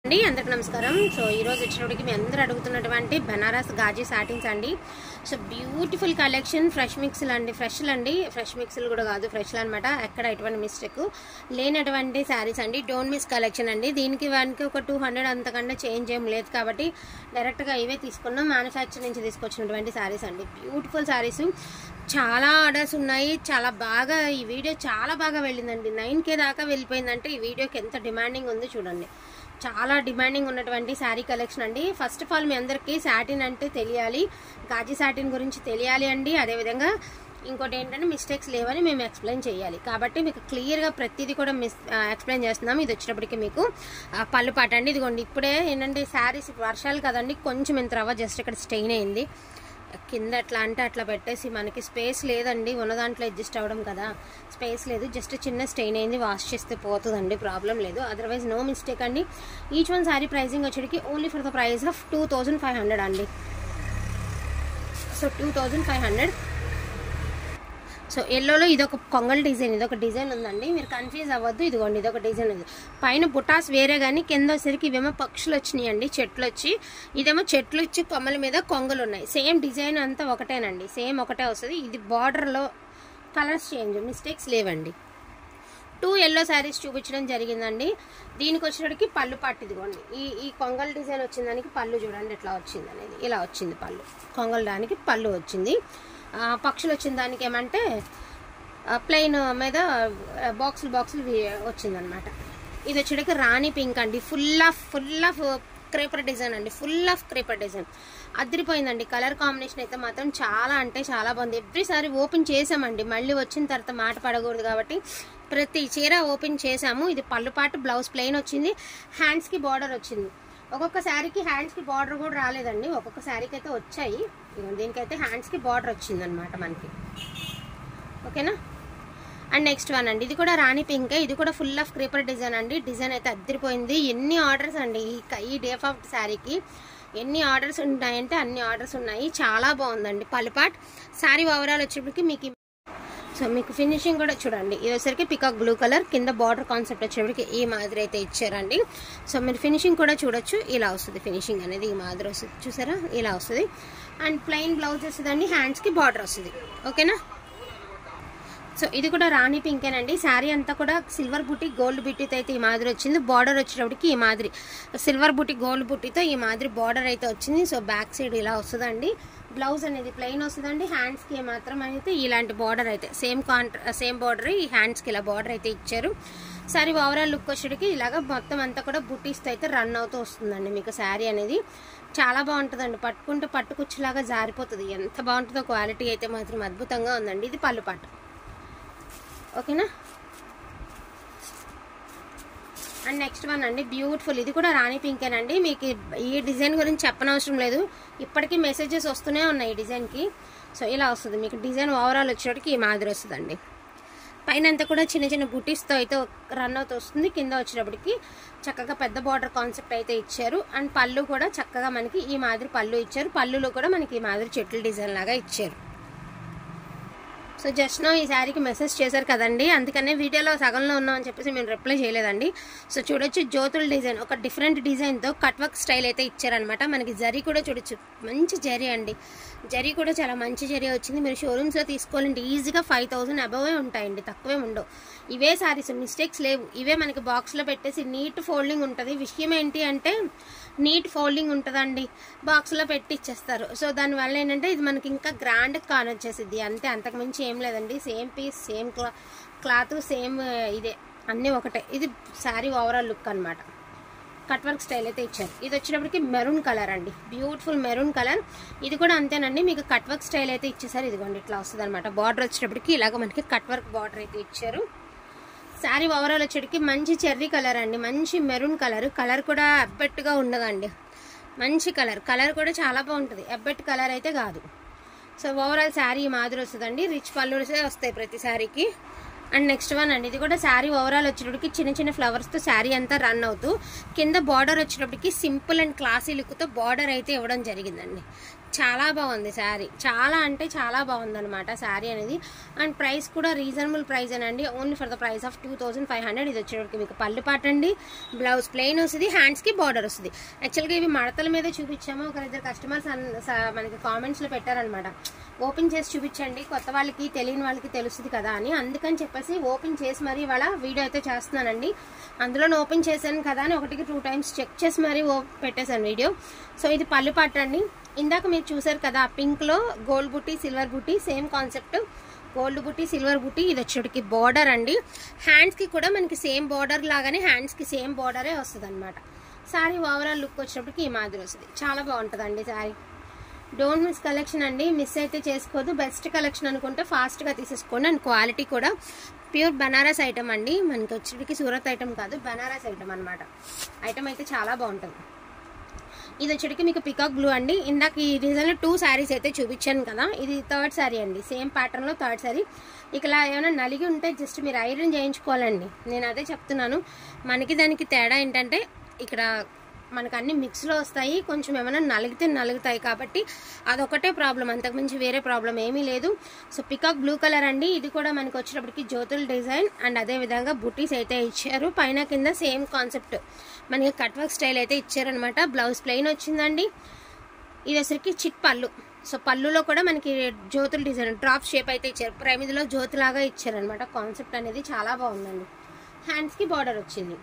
అండి అందరికి నమస్కారం సో ఈ రోజు వచ్చినప్పటికి మీ అందరూ అడుగుతున్నటువంటి బనారస్ గాజీ సాటిన్స్ అండి సో బ్యూటిఫుల్ కలెక్షన్ ఫ్రెష్ మిక్స్లు అండి ఫ్రెష్లు అండి ఫ్రెష్ మిక్స్లు కూడా కాదు ఫ్రెష్లు అనమాట ఎక్కడ ఎటువంటి మిస్టేక్ లేనటువంటి శారీస్ అండి డోంట్ మిస్ కలెక్షన్ అండి దీనికి వానికి ఒక టూ హండ్రెడ్ అంతకంటే చేంజ్ ఏం లేదు కాబట్టి డైరెక్ట్గా ఇవే తీసుకున్నాం మ్యానుఫ్యాక్చర్ నుంచి తీసుకొచ్చినటువంటి శారీస్ అండి బ్యూటిఫుల్ శారీస్ చాలా ఆర్డర్స్ ఉన్నాయి చాలా బాగా ఈ వీడియో చాలా బాగా వెళ్ళిందండి నైన్ కే దాకా వెళ్ళిపోయిందంటే ఈ వీడియోకి ఎంత డిమాండింగ్ ఉందో చూడండి చాలా డిమాండింగ్ ఉన్నటువంటి శారీ కలెక్షన్ అండి ఫస్ట్ ఆఫ్ ఆల్ మీ అందరికీ సాటిన్ అంటే తెలియాలి గాజీ సాటిన్ గురించి తెలియాలి అండి అదేవిధంగా ఇంకోటి ఏంటంటే మిస్టేక్స్ లేవని మేము ఎక్స్ప్లెయిన్ చేయాలి కాబట్టి మీకు క్లియర్గా ప్రతిదీ కూడా మిస్ ఎక్స్ప్లెయిన్ చేస్తున్నాం ఇది వచ్చినప్పటికి మీకు ఆ, పళ్ళు పాట అండి ఇదిగోండి ఇప్పుడే ఏంటంటే శారీస్ వర్షాలు కదండి కొంచెం ఇంత రవ్వ జస్ట్ ఇక్కడ స్టెయిన్ అయింది కింద అట్లా అంటే అట్లా పెట్టేసి మనకి స్పేస్ లేదండి ఉన్న దాంట్లో అడ్జస్ట్ అవ్వడం కదా స్పేస్ లేదు జస్ట్ చిన్న స్టెయిన్ అయింది వాష్ చేస్తే పోతుందండి ప్రాబ్లం లేదు అదర్వైజ్ నో మిస్టేక్ అండి ఈచ్ వన్ సారీ ప్రైజింగ్ వచ్చేటికి only for the price of two thousand five hundred అండి so two thousand five hundred so ఎల్లోలో ఇదొక కొంగల్ డిజైన్ ఇదొక డిజైన్ ఉందండి మీరు కన్ఫ్యూజ్ అవ్వద్దు ఇదిగోండి ఇదొక డిజైన్ ఉంది పైన బుటాస్ వేరే కానీ కింద వచ్చేసరికి ఇవేమో పక్షులు వచ్చినాయండి చెట్లు వచ్చి ఇదేమో చెట్లు వచ్చి కొమ్మల మీద కొంగలు ఉన్నాయి సేమ్ డిజైన్ అంతా ఒకటేనండి సేమ్ ఒకటే వస్తుంది ఇది బార్డర్లో కలర్స్ చేంజ్ మిస్టేక్స్ లేవండి టూ ఎల్లో శారీస్ చూపించడం జరిగిందండి దీనికి వచ్చేటికి పళ్ళు పట్టు ఇదిగోండి ఈ ఈ కొంగల్ డిజైన్ వచ్చిన దానికి పళ్ళు చూడండి ఎట్లా వచ్చింది అనేది ఇలా వచ్చింది పళ్ళు కొంగల్ దానికి పళ్ళు వచ్చింది ఆ, పక్షులు వచ్చిన దానికి ఏమంటే ప్లెయిన్ మీద బాక్సులు బాక్సులు వచ్చిందనమాట ఇది వచ్చేటికి రాణి పింక్ అండి full of full of creeper design అండి ఫుల్ ఆఫ్ క్రేపర్ డిజైన్ అదిరిపోయిందండి కలర్ కాంబినేషన్ అయితే మాత్రం చాలా అంటే చాలా బాగుంది ఎవ్రీసారి ఓపెన్ చేసామండి మళ్ళీ వచ్చిన తర్వాత మాట పడకూడదు కాబట్టి ప్రతి చీర ఓపెన్ చేసాము ఇది పళ్ళుపాటు బ్లౌజ్ ప్లెయిన్ వచ్చింది హ్యాండ్స్కి బార్డర్ వచ్చింది ఒక్కొక్క శారీకి హ్యాండ్స్కి బార్డర్ కూడా రాలేదండి ఒక్కొక్క శారీకి అయితే వచ్చాయి ఇదిగోండి, దీనికైతే హ్యాండ్స్కి బార్డర్ వచ్చింది అనమాట మనకి ఓకేనా అండ్ నెక్స్ట్ వన్ అండి ఇది కూడా రాణి పింక్ ఇది కూడా ఫుల్ ఆఫ్ క్రీపర్ డిజైన్ అండి డిజైన్ అయితే అద్దరిపోయింది ఎన్ని ఆర్డర్స్ అండి ఈ క- ఈ డే ఆఫ్ శారీకి ఎన్ని ఆర్డర్స్ ఉన్నాయంటే అన్ని ఆర్డర్స్ ఉన్నాయి చాలా బాగుందండి పలుపాట్ శారీ ఓవరాల్ వచ్చేప్పటికి మీకు ఈ- సో మీకు ఫినిషింగ్ కూడా చూడండి ఇది వచ్చరికి పికాక్ బ్లూ కలర్ కింద బార్డర్ కాన్సెప్ట్ వచ్చేప్పటికి ఈ మాదిరి అయితే ఇచ్చారండి సో మీరు ఫినిషింగ్ కూడా చూడొచ్చు ఇలా వస్తుంది ఫినిషింగ్ అనేది ఈ మాదిరి వస్తుంది చూసారా ఇలా వస్తుంది అండ్ ప్లెయిన్ బ్లౌజ్ వస్తుందండి హ్యాండ్స్కి బార్డర్ వస్తుంది ఓకేనా సో ఇది కూడా రాణి పింకేనండి శారీ అంతా కూడా సిల్వర్ బుట్టి గోల్డ్ బుట్టితో అయితే ఈ మాదిరి వచ్చింది బార్డర్ వచ్చేటప్పటికి ఈ మాదిరి సిల్వర్ బుట్టి గోల్డ్ బుట్టితో ఈ మాదిరి బార్డర్ అయితే వచ్చింది సో బ్యాక్ సైడ్ ఇలా వస్తుందండి బ్లౌజ్ అనేది ప్లెయిన్ వస్తుందండి హ్యాండ్స్కి మాత్రం అయితే ఇలాంటి బార్డర్ అయితే సేమ్ కాంట్రా సేమ్ బార్డర్ ఈ హ్యాండ్స్కి ఇలా బార్డర్ అయితే ఇచ్చారు శారీ ఓవరాల్ లుక్ వచ్చేటికి ఇలాగ మొత్తం అంతా కూడా బుట్టీస్తో అయితే రన్ అవుతూ వస్తుందండి మీకు శారీ అనేది చాలా బాగుంటుందండి పట్టుకుంటే పట్టుకుచ్చులాగా జారిపోతుంది ఎంత బాగుంటుందో క్వాలిటీ అయితే మాత్రం అద్భుతంగా ఉందండి ఇది పళ్ళు పట్టు ఓకేనా అండ్ నెక్స్ట్ వన్ అండి బ్యూటిఫుల్ ఇది కూడా రాణి పింకేనండి మీకు ఈ డిజైన్ గురించి చెప్పనవసరం లేదు ఇప్పటికీ మెసేజెస్ వస్తూనే ఉన్నాయి ఈ డిజైన్కి సో ఇలా వస్తుంది మీకు డిజైన్ ఓవరాల్ వచ్చేటికి ఈ మాదిరి వస్తుందండి పైన అంతా కూడా చిన్న చిన్న బుటీస్తో అయితే రన్ అవుతూ వస్తుంది కింద వచ్చేటప్పటికి చక్కగా పెద్ద బార్డర్ కాన్సెప్ట్ అయితే ఇచ్చారు అండ్ పళ్ళు కూడా చక్కగా మనకి ఈ మాదిరి పళ్ళు ఇచ్చారు పళ్ళులో కూడా మనకి ఈ మాదిరి చెట్ల డిజైన్ లాగా ఇచ్చారు సో జస్ట్ నో ఈ శారీకి మెసేజ్ చేశారు కదండి అందుకనే వీడియోలో సగంలో ఉన్నామని చెప్పేసి మేము రిప్లై చేయలేదండి సో చూడొచ్చు జ్యోతుల డిజైన్ ఒక డిఫరెంట్ డిజైన్తో కట్ వర్క్ స్టైల్ అయితే ఇచ్చారనమాట మనకి జరీ కూడా చూడొచ్చు మంచి జరీ అండి జరీ కూడా చాలా మంచి జరీ వచ్చింది మీరు షోరూమ్స్లో తీసుకోవాలంటే ఈజీగా ఫైవ్ థౌసండ్ అబవే ఉంటాయండి తక్కువే ఉండవు ఇవే శారీస్ మిస్టేక్స్ లేవు ఇవే మనకి బాక్స్లో పెట్టేసి నీట్ ఫోల్డింగ్ ఉంటుంది విషయం ఏంటి అంటే నీట్ ఫోల్డింగ్ ఉంటుందండి బాక్స్లో పెట్టి ఇచ్చేస్తారు సో దానివల్ల ఏంటంటే ఇది మనకి ఇంకా గ్రాండ్ కానొచ్చేసిద్ది అంతే అంతకుమించి ఏం లేదండి సేమ్ పీస్ సేమ్ క్లా క్లాత్ సేమ్ ఇదే అన్నీ ఒకటే ఇది శారీ ఓవరాల్ లుక్ అనమాట కట్ వర్క్ స్టైల్ అయితే ఇచ్చారు ఇది వచ్చేటప్పటికి మెరూన్ కలర్ అండి బ్యూటిఫుల్ మెరూన్ కలర్ ఇది కూడా అంతేనండి మీకు కట్ వర్క్ స్టైల్ అయితే ఇచ్చేసారు ఇదిగోండి ఇట్లా వస్తుంది అనమాట బార్డర్ వచ్చేటప్పటికి ఇలాగ మనకి కట్ వర్క్ బార్డర్ అయితే ఇచ్చారు శారీ ఓవరాల్ వచ్చేటికి మంచి చెర్రీ కలర్ అండి మంచి మెరూన్ కలర్ కలర్ కూడా అబ్బెట్టుగా ఉండదండి మంచి కలర్ కలర్ కూడా చాలా బాగుంటుంది అబ్బెట్ కలర్ అయితే కాదు సో ఓవరాల్ శారీ ఈ మాదిరి వస్తుందండి రిచ్ పళ్ళుసే వస్తాయి ప్రతి శారీకి అండ్ నెక్స్ట్ వన్ అండి ఇది కూడా శారీ ఓవరాల్ వచ్చేటప్పటికి చిన్న చిన్న ఫ్లవర్స్తో శారీ అంతా రన్ అవుతూ కింద బార్డర్ వచ్చేటప్పటికి సింపుల్ అండ్ క్లాసీ లుక్తో బార్డర్ అయితే ఇవ్వడం జరిగిందండి చాలా బాగుంది శారీ చాలా అంటే చాలా బాగుంది అనమాట శారీ అనేది అండ్ ప్రైస్ కూడా రీజనబుల్ ప్రైస్ అండి only for the price of two thousand five hundred ఇది వచ్చేటికి మీకు పళ్ళు పాట అండి బ్లౌజ్ ప్లెయిన్ వస్తుంది హ్యాండ్స్కి బార్డర్ వస్తుంది యాక్చువల్గా ఇవి మడతల మీద చూపించాము ఒక ఇద్దరు కస్టమర్స్ మనకి కామెంట్స్లో పెట్టారనమాట ఓపెన్ చేసి చూపించండి కొత్త వాళ్ళకి తెలియని వాళ్ళకి తెలుస్తుంది కదా అని అందుకని చెప్పేసి ఓపెన్ చేసి మరీ ఇవాళ వీడియో అయితే చేస్తున్నానండి అందులో ఓపెన్ చేశాను కదా అని ఒకటికి టూ టైమ్స్ చెక్ చేసి మరీ ఓ పెట్టేశాను వీడియో సో ఇది పళ్ళు పాట అండి ఇందాక మీరు చూసారు కదా పింక్లో గోల్డ్ బుట్టి సిల్వర్ బుట్టి సేమ్ కాన్సెప్ట్ గోల్డ్ బుట్టి సిల్వర్ బుట్టి ఇది వచ్చేటికి బార్డర్ అండి హ్యాండ్స్కి కూడా మనకి సేమ్ బార్డర్ లాగానే హ్యాండ్స్కి సేమ్ బార్డరే వస్తుంది అనమాట శారీ ఓవరాల్ లుక్ వచ్చినప్పటికి ఈ మాదిరి వస్తుంది చాలా బాగుంటుందండి శారీ డోంట్ మిస్ కలెక్షన్ అండి మిస్ అయితే చేసుకోదు బెస్ట్ కలెక్షన్ అనుకుంటే ఫాస్ట్గా తీసేసుకోండి అండ్ క్వాలిటీ కూడా ప్యూర్ బనారస్ ఐటమ్ అండి మనకి వచ్చేటికి సూరత్ ఐటమ్ కాదు బనారస్ ఐటమ్ అనమాట ఐటమ్ అయితే చాలా బాగుంటుంది ఇది వచ్చేటికి మీకు పికాక్ బ్లూ అండి ఇందాక ఈ డిజైన్లో టూ శారీస్ అయితే చూపించాను కదా ఇది థర్డ్ శారీ అండి సేమ్ ప్యాటర్న్లో థర్డ్ శారీ ఇక ఇలా ఏమైనా నలిగి ఉంటే జస్ట్ మీరు ఐరన్ చేయించుకోవాలండి నేను అదే చెప్తున్నాను మనకి దానికి తేడా ఏంటంటే ఇక్కడ మనకు అన్ని మిక్స్లో వస్తాయి కొంచెం ఏమైనా నలిగితే నలుగుతాయి కాబట్టి అదొకటే ప్రాబ్లం అంతకుమించి వేరే ప్రాబ్లం ఏమీ లేదు సో పికాక్ బ్లూ కలర్ అండి ఇది కూడా మనకి వచ్చేటప్పటికి జ్యోతుల డిజైన్ అండ్ అదే విధంగా బుటీస్ అయితే ఇచ్చారు పైన కింద సేమ్ కాన్సెప్ట్ మనకి కట్ వర్క్ స్టైల్ అయితే ఇచ్చారనమాట బ్లౌజ్ ప్లెయిన్ వచ్చిందండి ఇది వచ్చరికి చిట్ పళ్ళు సో పళ్ళులో కూడా మనకి జ్యోతుల డిజైన్ డ్రాప్ షేప్ అయితే ఇచ్చారు ప్రైమిదిలో జ్యోతిలాగా ఇచ్చారనమాట కాన్సెప్ట్ అనేది చాలా బాగుందండి హ్యాండ్స్కి బార్డర్ వచ్చింది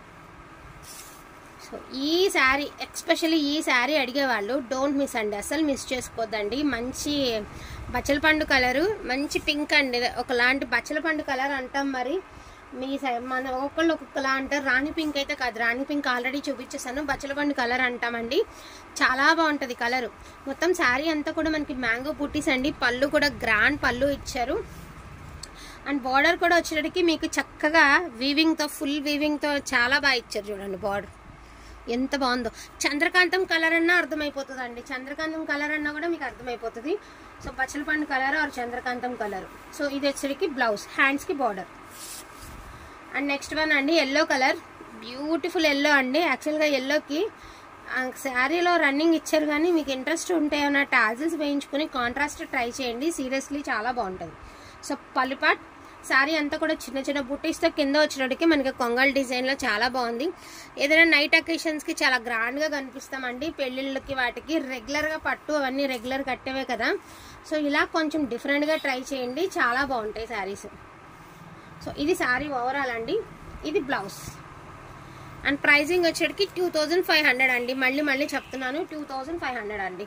సో ఈ శారీ ఎక్స్పెషల్లీ ఈ శారీ అడిగేవాళ్ళు డోంట్ మిస్ అండి అసలు మిస్ చేసుకోవద్దండి మంచి బచ్చల పండు కలరు మంచి పింక్ అండి ఒకలాంటి బచ్చల పండు కలర్ అంటాం మరి మీ సై- మన ఒక్కొక్కళ్ళు ఒక్కొక్కలా అంటారు రాణి పింక్ అయితే కాదు రాణి పింక్ ఆల్రెడీ చూపించేసాను బచ్చల పండు కలర్ అంటామండి చాలా బాగుంటుంది కలరు మొత్తం శారీ అంతా కూడా మనకి మ్యాంగో బుట్టీస్ అండి పళ్ళు కూడా గ్రాండ్ పళ్ళు ఇచ్చారు అండ్ బార్డర్ కూడా వచ్చేటికి మీకు చక్కగా వీవింగ్తో ఫుల్ వీవింగ్తో చాలా బాగా ఇచ్చారు చూడండి బార్డర్ ఎంత బాగుందో చంద్రకాంతం కలర్ అన్నా అర్థమైపోతుంది అండి చంద్రకాంతం కలర్ అన్నా కూడా మీకు అర్థమైపోతుంది సో పచ్చల పండు కలర్ ఆర్ చంద్రకాంతం కలర్ సో ఇది వచ్చేటికి బ్లౌజ్ హ్యాండ్స్కి బార్డర్ అండ్ నెక్స్ట్ వన్ అండి ఎల్లో కలర్ బ్యూటిఫుల్ ఎల్లో అండి యాక్చువల్గా ఎల్లోకి శారీలో రన్నింగ్ ఇచ్చారు కానీ మీకు ఇంట్రెస్ట్ ఉంటే ఏమైనా టాజిల్స్ వేయించుకుని కాంట్రాస్ట్ ట్రై చేయండి సీరియస్లీ చాలా బాగుంటుంది సో పల్లిపాట్ శారీ అంతా కూడా చిన్న చిన్న బుట్టీస్తో కింద వచ్చినట్టుకి మనకి కొంగల్ డిజైన్లో చాలా బాగుంది ఏదైనా నైట్ అకేషన్స్కి చాలా గ్రాండ్గా కనిపిస్తామండి పెళ్ళిళ్ళకి వాటికి రెగ్యులర్గా పట్టు అవన్నీ రెగ్యులర్ కట్టేవే కదా సో ఇలా కొంచెం డిఫరెంట్గా ట్రై చేయండి చాలా బాగుంటాయి శారీస్ సో ఇది శారీ ఓవరాల్ అండి ఇది బ్లౌజ్ అండ్ ప్రైజింగ్ వచ్చేటికి టూ థౌజండ్ ఫైవ్ హండ్రెడ్ అండి మళ్ళీ మళ్ళీ చెప్తున్నాను టూ థౌజండ్ ఫైవ్ హండ్రెడ్ అండి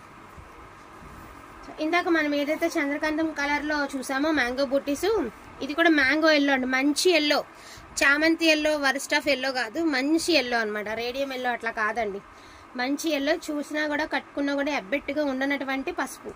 సో ఇందాక మనం ఏదైతే చంద్రకాంతం కలర్లో చూసామో మ్యాంగో బుట్టీస్ ఇది కూడా మ్యాంగో ఎల్లో అండి మంచి ఎల్లో చామంతి ఎల్లో వరిస్ట్ ఆఫ్ ఎల్లో కాదు మంచి ఎల్లో అనమాట రేడియం ఎల్లో అట్లా కాదండి మంచి ఎల్లో చూసినా కూడా కట్టుకున్నా కూడా ఎబ్బెట్టుగా ఉండనటువంటి పసుపు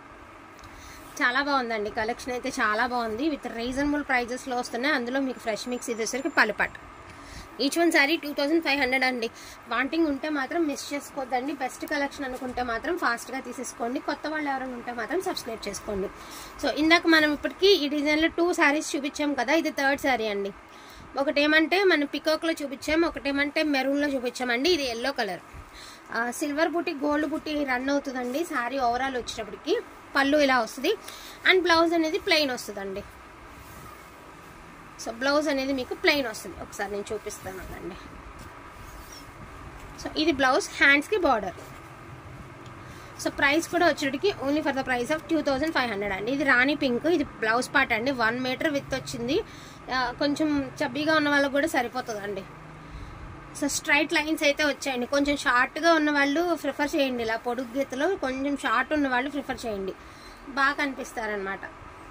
చాలా బాగుందండి కలెక్షన్ అయితే చాలా బాగుంది విత్ రీజనబుల్ ప్రైజెస్లో వస్తున్నాయి అందులో మీకు ఫ్రెష్ మిక్స్ ఇది వచ్చేసరికి పలుపట్ each one sari two thousand five hundred అండి వాంటింగ్ ఉంటే మాత్రం మిస్ చేసుకోవద్దండి బెస్ట్ కలెక్షన్ అనుకుంటే మాత్రం ఫాస్ట్గా తీసేసుకోండి కొత్త వాళ్ళు ఎవరైనా ఉంటే మాత్రం సబ్స్క్రైబ్ చేసుకోండి సో ఇందాక మనం ఇప్పటికీ ఈ డిజైన్లో టూ శారీస్ చూపించాం కదా ఇది థర్డ్ శారీ అండి ఒకటేమంటే మనం పికాక్లో చూపించాం ఒకటేమంటే మెరూన్లో చూపించామండి ఇది ఎల్లో కలర్ సిల్వర్ బుట్టి గోల్డ్ బుట్టి రన్ అవుతుందండి శారీ ఓవరాల్ వచ్చేటప్పటికి పళ్ళు ఇలా వస్తుంది అండ్ బ్లౌజ్ అనేది ప్లెయిన్ వస్తుందండి సో బ్లౌజ్ అనేది మీకు ప్లెయిన్ వస్తుంది ఒకసారి నేను చూపిస్తాను అండి సో ఇది బ్లౌజ్ హ్యాండ్స్కి బార్డర్ సో ప్రైస్ కూడా వచ్చేటికి only for the price of two thousand five hundred అండి ఇది రాణి పింక్ ఇది బ్లౌజ్ పార్ట్ అండి వన్ మీటర్ విత్ వచ్చింది ఆ, కొంచెం చబ్బీగా ఉన్న వాళ్ళకి కూడా సరిపోతుందండి సో స్ట్రైట్ లైన్స్ అయితే వచ్చాయండి కొంచెం షార్ట్గా ఉన్న వాళ్ళు ప్రిఫర్ చేయండి ఇలా పొడుగు గీతలో కొంచెం షార్ట్ ఉన్న వాళ్ళు ప్రిఫర్ చేయండి బాగా కనిపిస్తారనమాట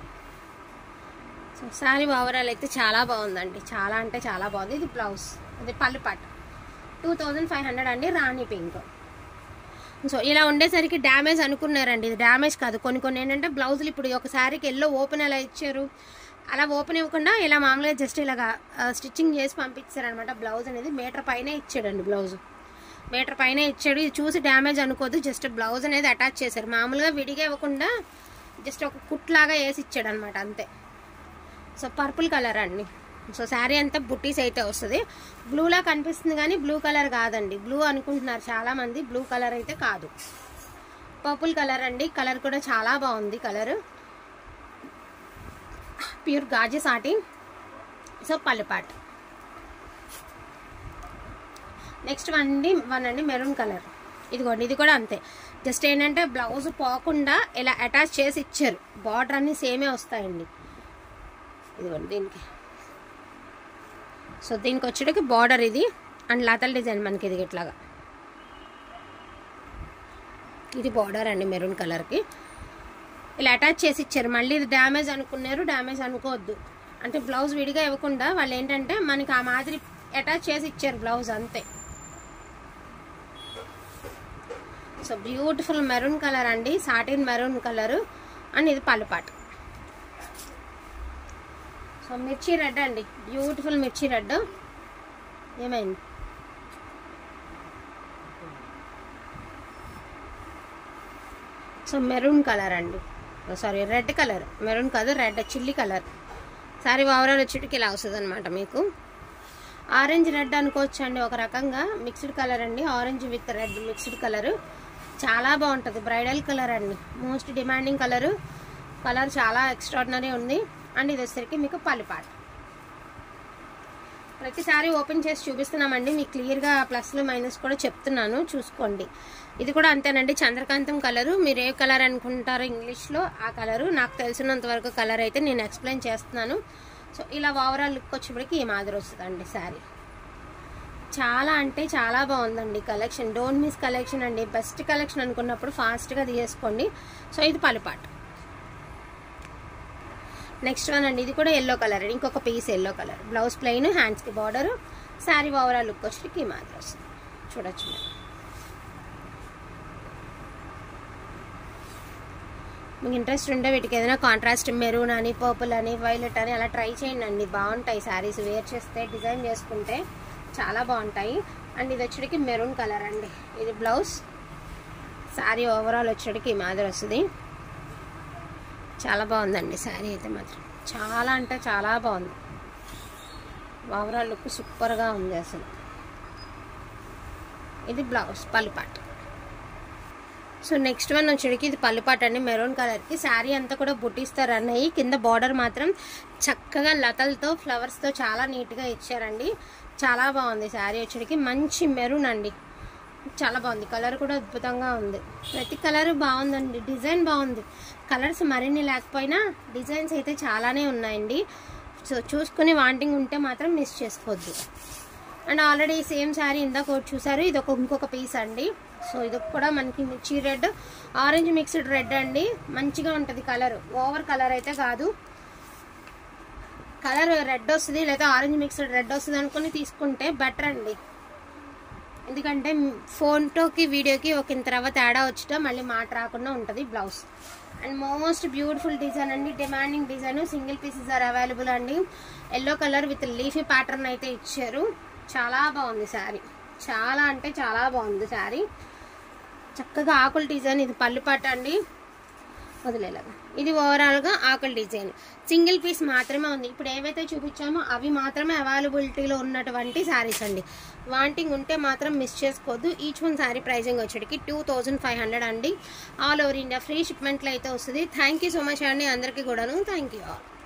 సో శారీ ఓవరాల్ అయితే చాలా బాగుందండి చాలా అంటే చాలా బాగుంది ఇది బ్లౌజ్ ఇది పళ్ళు పాట టూ థౌజండ్ ఫైవ్ హండ్రెడ్ అండి రాణి పింక్ సో ఇలా ఉండేసరికి డ్యామేజ్ అనుకున్నారండి ఇది డ్యామేజ్ కాదు కొన్ని కొన్ని ఏంటంటే బ్లౌజులు ఇప్పుడు ఒక శారీకి ఎల్లో ఓపెన్ ఎలా ఇచ్చారు అలా ఓపెన్ ఇవ్వకుండా ఇలా మామూలుగా జస్ట్ ఇలాగా స్టిచ్చింగ్ చేసి పంపించారనమాట బ్లౌజ్ అనేది మీటర్ పైనే ఇచ్చాడండి బ్లౌజ్ మీటర్ పైన ఇచ్చాడు ఇది చూసి డ్యామేజ్ అనుకోదు జస్ట్ బ్లౌజ్ అనేది అటాచ్ చేశారు మామూలుగా విడిగా ఇవ్వకుండా జస్ట్ ఒక కుట్ లాగా వేసి ఇచ్చాడు అనమాట అంతే సో పర్పుల్ కలర్ అండి సో శారీ అంతా బుట్టీస్ అయితే వస్తుంది బ్లూలా కనిపిస్తుంది కానీ బ్లూ కలర్ కాదండి బ్లూ అనుకుంటున్నారు చాలామంది బ్లూ కలర్ అయితే కాదు పర్పుల్ కలర్ అండి కలర్ కూడా చాలా బాగుంది కలర్ ప్యూర్ గాజీ సాటి సో పల్లెపాట్ నెక్స్ట్ వన్ అండి వన్ అండి మెరూన్ కలర్ ఇదిగోండి ఇది కూడా అంతే జస్ట్ ఏంటంటే బ్లౌజ్ పోకుండా ఇలా అటాచ్ చేసి ఇచ్చారు బార్డర్ అన్ని సేమే వస్తాయండి ఇదిగోండి దీనికి సో దీనికి వచ్చేటికి బార్డర్ ఇది అండ్ లతల్ డిజైన్ మనకి ఇది ఇట్లాగా ఇది బార్డర్ అండి మెరూన్ కలర్కి ఇలా అటాచ్ చేసి ఇచ్చారు మళ్ళీ ఇది డ్యామేజ్ అనుకున్నారు డ్యామేజ్ అనుకోవద్దు అంటే బ్లౌజ్ విడిగా ఇవ్వకుండా వాళ్ళు ఏంటంటే మనకి ఆ మాదిరి అటాచ్ చేసి ఇచ్చారు బ్లౌజ్ అంతే సో బ్యూటిఫుల్ మెరూన్ కలర్ అండి సాటిన్ మెరూన్ కలర్ అండ్ ఇది పల్లుపాటు సో మిర్చి రెడ్ అండి బ్యూటిఫుల్ మిర్చి రెడ్ ఏమైంది సో మెరూన్ కలర్ అండి సారీ రెడ్ కలర్ మెరూన్ కాదు red chilli colour sari overall వచ్చేటికి ఇలా వస్తుంది అనమాట మీకు ఆరెంజ్ రెడ్ అనుకోవచ్చు అండి ఒక రకంగా మిక్స్డ్ కలర్ అండి orange with red mixed colour చాలా బాగుంటుంది బ్రైడల్ కలర్ అండి మోస్ట్ డిమాండింగ్ కలర్ కలర్ చాలా ఎక్స్ట్రాడినరీ ఉంది అండ్ ఇది వచ్చేసరికి మీకు పల్లిపాట ప్రతిసారి ఓపెన్ చేసి చూపిస్తున్నామండి మీకు క్లియర్గా ప్లస్లు మైనస్ కూడా చెప్తున్నాను చూసుకోండి ఇది కూడా అంతేనండి చంద్రకాంతం కలరు మీరు ఏ కలర్ అనుకుంటారో ఇంగ్లీష్లో ఆ కలరు నాకు తెలిసినంత వరకు కలర్ అయితే నేను ఎక్స్ప్లెయిన్ చేస్తున్నాను సో ఇలా ఓవరాల్ లుక్ వచ్చేప్పటికి ఈ మాదిరి వస్తుందండి శారీ చాలా అంటే చాలా బాగుందండి కలెక్షన్ డోంట్ మిస్ కలెక్షన్ అండి బెస్ట్ కలెక్షన్ అనుకున్నప్పుడు ఫాస్ట్గా తీసేసుకోండి సో ఇది పలిపాటు నెక్స్ట్ వన్ అండి ఇది కూడా ఎల్లో కలర్ ఇంకొక piece yellow colour blouse plain హ్యాండ్స్కి బార్డర్ శారీ ఓవరాల్ లుక్ వచ్చి ఈ మాదిరి వస్తుంది చూడొచ్చు మీరు మీకు ఇంట్రెస్ట్ ఉంటే వీటికి ఏదైనా కాంట్రాస్ట్ మెరూన్ అని పర్పుల్ అని వైలెట్ అని అలా ట్రై చేయండి అండి బాగుంటాయి శారీస్ వేర్ చేస్తే డిజైన్ చేసుకుంటే చాలా బాగుంటాయి అండ్ ఇది వచ్చేటికి మెరూన్ కలర్ అండి ఇది బ్లౌజ్ శారీ ఓవరాల్ వచ్చేటికి ఈ మాదిరి వస్తుంది చాలా బాగుందండి శారీ అయితే మాత్రం చాలా అంటే చాలా బాగుంది ఓవరాల్ లుక్ సూపర్గా ఉంది అసలు ఇది బ్లౌజ్ పల్లిపాట్ సో నెక్స్ట్ వన్ వచ్చేటికి ఇది పల్లిపాట్ అండి మెరూన్ కలర్కి శారీ అంతా కూడా బుట్టిస్తారు అన్నయ్యి కింద బార్డర్ మాత్రం చక్కగా లతలతో ఫ్లవర్స్తో చాలా నీట్గా ఇచ్చారండి చాలా బాగుంది శారీ వచ్చేటికి మంచి మెరూన్ అండి చాలా బాగుంది కలర్ కూడా అద్భుతంగా ఉంది ప్రతి కలర్ బాగుందండి డిజైన్ బాగుంది కలర్స్ మరిన్ని లేకపోయినా డిజైన్స్ అయితే చాలానే ఉన్నాయండి సో చూసుకుని వాంటింగ్ ఉంటే మాత్రం మిస్ చేసుకోవద్దు అండ్ ఆల్రెడీ సేమ్ శారీ ఇందాక ఒకటి చూసారు ఇది ఒక ఇంకొక పీస్ అండి సో ఇది కూడా మనకి మిర్చి రెడ్ ఆరెంజ్ మిక్స్డ్ రెడ్ అండి మంచిగా ఉంటుంది కలర్ ఓవర్ కలర్ అయితే కాదు కలర్ రెడ్ వస్తుంది లేదా ఆరెంజ్ మిక్స్డ్ రెడ్ వస్తుంది అనుకుని తీసుకుంటే బెటర్ అండి ఎందుకంటే ఫోటోకి వీడియోకి ఒక ఇంత రవ్వ తేడా వచ్చిట మళ్ళీ మాట రాకుండా ఉంటుంది blouse and most beautiful design అండి demanding design single pieces are available అండి yellow colour with leafy pattern అయితే ఇచ్చారు చాలా బాగుంది శారీ చాలా అంటే చాలా బాగుంది శారీ చక్కగా ఆకుల డిజైన్ ఇది పల్లిపాట అండి వదిలేలాగా ఇది ఓవరాల్గా ఆకుల డిజైన్ సింగిల్ పీస్ మాత్రమే ఉంది ఇప్పుడు ఏవైతే చూపించామో అవి మాత్రమే అవైలబిలిటీలో ఉన్నటువంటి శారీస్ అండి వాంటింగ్ ఉంటే మాత్రం మిస్ చేసుకోవద్దు ఈచ్ వన్ శారీ ప్రైజింగ్ వచ్చేటికి టూ థౌజండ్ ఫైవ్ హండ్రెడ్ అండి ఆల్ ఓవర్ ఇండియా ఫ్రీ షిప్మెంట్లో అయితే వస్తుంది థ్యాంక్ యూ సో మచ్ అండి అందరికీ కూడాను థ్యాంక్ యూ ఆల్